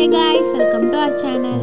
Hi guys, welcome to our channel.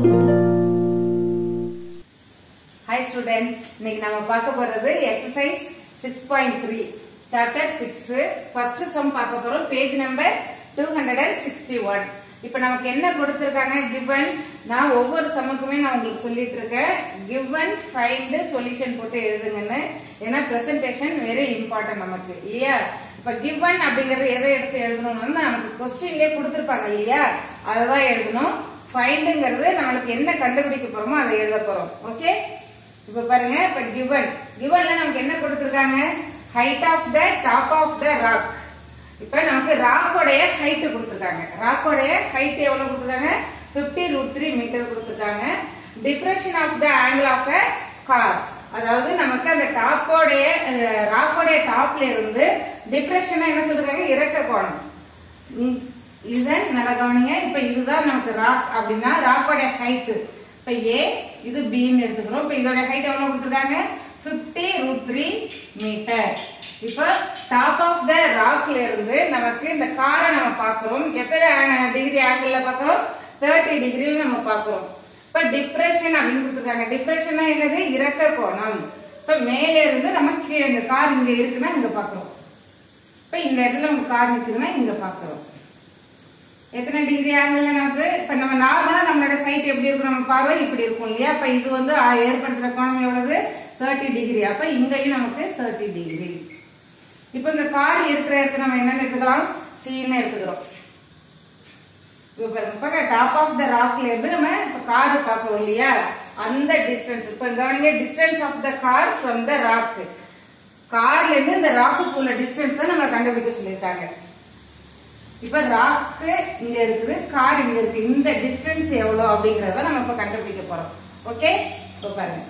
Hi students இன்னைக்கு நம்ம பார்க்க போறது exercise six point three chapter six first sum பார்க்க போறோம் page number two hundred and sixty one இப்ப நமக்கு என்ன கொடுத்திருக்காங்க கிவன் நான் ஒவ்வொரு சமுக்குமே நான் உங்களுக்கு சொல்லிட்டு இருக்கேன் கிவன் ஃபைண்ட் சொல்யூஷன் போட்டு எழுதுங்கன்னு ஏன்னா பிரசன்டேஷன் வெரி இம்பார்ட்டன்ட் நமக்கு இல்லையா இப்ப கிவன் அப்படிங்கறது எதை எடுத்து எழுதணும்னா நமக்கு கொஸ்டின்லயே கொடுத்திருப்பாங்க இல்லையா அதை தான் எழுதணும் ஃபைண்டுங்கிறது நம்மளுக்கு என்ன கண்டுபிடிக்க போறோமோ அதை எழுத போறோம் ஓகே இப்ப பாருங்க இப்ப கிவன் கிவன்ல நமக்கு என்ன கொடுத்திருக்காங்க height of the top of the rock இப்ப நமக்கு ராக்கோடைய ஹைட் கொடுத்திருக்காங்க ராக்கோடைய ஹைட் எவ்வளவு கொடுத்திருக்காங்க 50 ரூட் த்ரீ மீட்டர் கொடுத்திருக்காங்க depression of the angle of a car அதாவது நமக்கு அந்த டாப்போடைய ராக்கோடைய டாப்ல இருந்து டிப்ரெஷன் என்ன சொல்றாங்க இறக்க கோணம் ம், இதுதான் நல்லா கவனிங்க இப்ப இதுதான் நமக்கு ராக் அப்படின்னா ராக்கோடைய ஹைட் இப்ப ஏ இது பின்னு எடுத்துக்கிறோம் இப்ப இதோட ஹைட் எவ்வளவு கொடுத்துருக்காங்க 50 ரூட் த்ரீ மீட்டர் இப்ப டாப் ஆஃப் த ராக்ல இருந்து நமக்கு இந்த காரை நம்ம பாக்குறோம் எத்தனை டிகிரி ஆங்கிள் பாக்குறோம் தேர்ட்டி டிகிரி நம்ம பாக்குறோம் இப்ப டிப்ரெஷன் அப்படின்னு கொடுத்துருக்காங்க டிப்ரெஷன் என்னது இறக்க கோணம் இப்ப மேல இருந்து நம்ம கீழே இந்த கார் இங்க இருக்குன்னா இங்க பாக்குறோம் இப்ப இந்த இடத்துல நமக்கு கார் நிக்குதுன்னா இங்க பாக்குறோம் எத்தனை டிகிரி ஆங்கிள் நமக்கு இப்ப நம்ம நார்மலா நம்மளோட சைட் எப்படி இருக்கும் நம்ம பார்வை இப்படி இருக்கும் இல்லையா அப்ப இது வந்து ஆ, ஏற்படுத்துற கோணம் எவ்வளவு தேர்ட்டி டிகிரி அப்ப இங்கேயும் நமக்கு தேர்ட்டி டிகிரி இப்ப இந்த கார் இருக்கிற இடத்துல நம்ம என்னன்னு எடுத்துக்கலாம் சீன்னு எடுத்துக்கிறோம் இப்ப பாருங்க, இப்ப டாப் ஆஃப் த ராக்ல இருந்து நம்ம இப்ப கார் பார்க்கிறோம் இல்லையா அந்த டிஸ்டன்ஸ் இப்ப கவனிங்க distance of the car from the rock கார்ல இருந்து இந்த ராக்குக்கு உள்ள டிஸ்டன்ஸ் தான் நம்ம கண்டுபிடிக்க சொல்லியிருக்காங்க இப்ப ராக்கு இங்க இருக்குது கார் இங்க இருக்கு இந்த டிஸ்டன்ஸ் எவ்வளவு அப்படிங்கறத நம்ம இப்ப கண்டுபிடிக்க போறோம் ஓகே இப்ப பாருங்க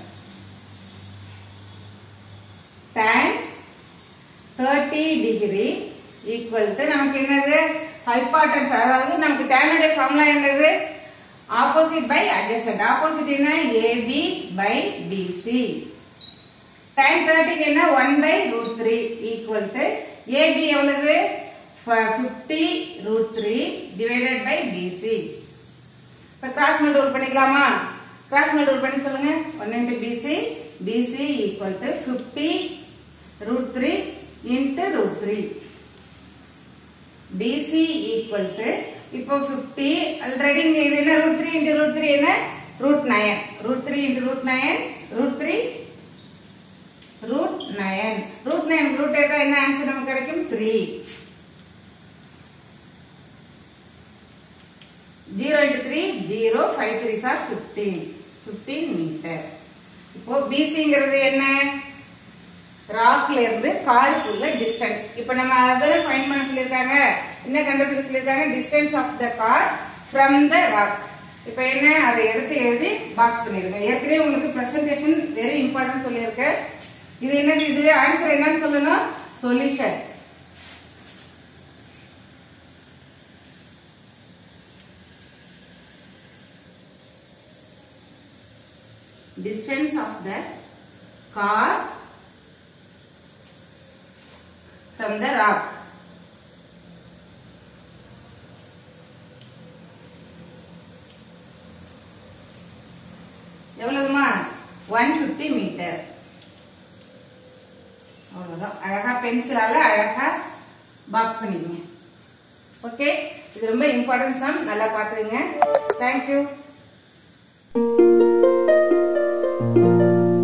tan 30 டிகிரி ஈக்குவல் டு நமக்கு என்னது ஹைபாட்டன்ஸ் அதாவது நமக்கு tan உடைய ஃபார்முலா என்னது ஆப்போசிட் பை adjacent ஆப்போசிட் என்ன AB பை BC tan 30 க்கு என்ன 1 by root three equal to AB எவ்வளவு fifty root three divided by BC இப்ப கிராஸ் மல்டிபிள் பண்ணிக்கலாமா கிராஸ் மல்டிபிள் பண்ணி சொல்லுங்க one into BC BC equal to fifty root three into root three BC equal to இப்போ fifty already இங்க இது என்ன root three into root three என்ன root nine root three into root nine root three root nine root nine root எடுத்தா என்ன answer நமக்கு கிடைக்கும் three zero into three zero five three sir fifteen fifteen metre இப்போ பிசிங்கிறது என்ன ராக்ல இருந்து காருக்குள்ள டிஸ்டன்ஸ் இப்போ நம்ம அதெல்லாம் ஃபைண்ட் பண்ண சொல்லியிருக்காங்க என்ன கண்டுபிடிக்க சொல்லியிருக்காங்க distance of the car from the rock இப்போ என்ன அதை எடுத்து எழுதி பாக்ஸ் பண்ணிடுங்க ஏற்கனவே உங்களுக்கு பிரசன்டேஷன் வெரி இம்பார்ட்டன்ட் சொல்லியிருக்கேன் இது என்னது இது ஆன்சர் என்னன்னு சொல்லணும் solution distance of the car from the rock. எவ்வளவுமா ஒன் பிப்டி மீட்டர் அவ்வளவுதான் அழகா பென்சிலால அழகா பாக்ஸ் பண்ணிக்கங்க ஓகே இது ரொம்ப இம்பார்ட்டன்ட் சம் நல்லா பாத்துக்கங்க தேங்க்யூ